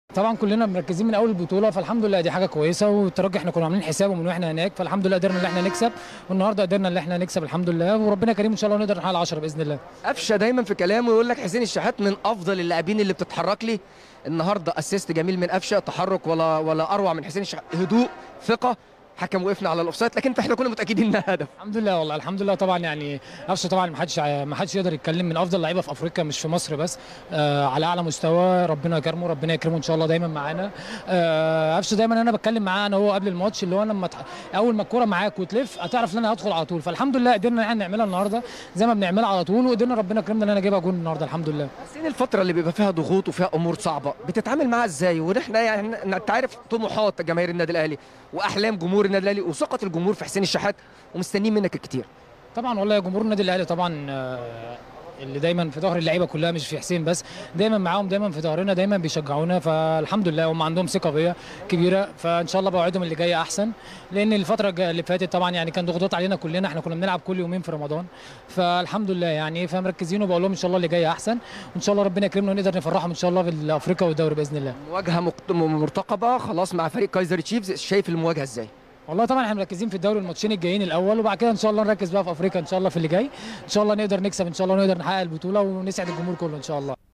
طبعا كلنا مركزين من اول البطوله فالحمد لله دي حاجه كويسه والترجي احنا كنا عاملين حسابه من واحنا هناك فالحمد لله قدرنا ان احنا نكسب والنهارده قدرنا ان احنا نكسب الحمد لله وربنا كريم ان شاء الله نقدر نحقق 10 باذن الله قفشه دايما في كلامه يقول لك حسين الشحات من افضل اللاعبين اللي بتتحرك لي النهارده اسيست جميل من قفشه تحرك ولا ولا اروع من حسين الشحات هدوء ثقه حكم وقفنا على الاوفسايد لكن احنا كنا متاكدين انها هدف الحمد لله والله الحمد لله طبعا يعني قفشه طبعا ما حدش ما حدش يقدر يتكلم من افضل لعيبه في افريقيا مش في مصر بس آه على اعلى مستوى ربنا يكرمه ربنا يكرمه ان شاء الله دايما معانا آه قفشه دايما انا بتكلم معاه انا هو قبل الماتش اللي هو لما تح... اول ما الكوره معاك وتلف هتعرف ان انا هدخل على طول فالحمد لله قدرنا يعني نعملها النهارده زي ما بنعملها على طول وقدرنا ربنا كرمنا ان انا اجيبها جول النهارده الحمد لله حسين الفتره اللي بيبقى فيها ضغوط وفيها امور صعبه بتتعامل معاها ازاي ونحن يعني انت عارف طموحات جماهير النادي الاهلي واحلام جمهور النادي الاهلي وثقه الجمهور في حسين الشحات ومستنيين منك الكتير طبعا والله يا جمهور النادي الاهلي طبعا آه، اللي دايما في ظهر اللعيبه كلها مش في حسين بس دايما معاهم دايما في ظهرنا دايما بيشجعونا فالحمد لله هم عندهم ثقه بيا كبيره فان شاء الله بوعدهم اللي جايه احسن لان الفتره الجا- اللي فاتت طبعا يعني كان ضغوطات علينا كلنا احنا كنا بنلعب كل يومين في رمضان فالحمد لله يعني فمركزين وبقول لهم ان شاء الله اللي جايه احسن وان شاء الله ربنا يكرمنا ونقدر نفرحهم ان شاء الله في افريقيا والدوري باذن الله مواجهه مقت- مرتقبه خلاص مع فريق كايزر تشيفز شايف المواجهه ازاي والله طبعا احنا مركزين في الدوري الماتشين الجايين الاول وبعد كده ان شاء الله نركز بقى في افريقيا ان شاء الله في اللي جاي ان شاء الله نقدر نكسب ان شاء الله ونقدر نحقق البطوله ونسعد الجمهور كله ان شاء الله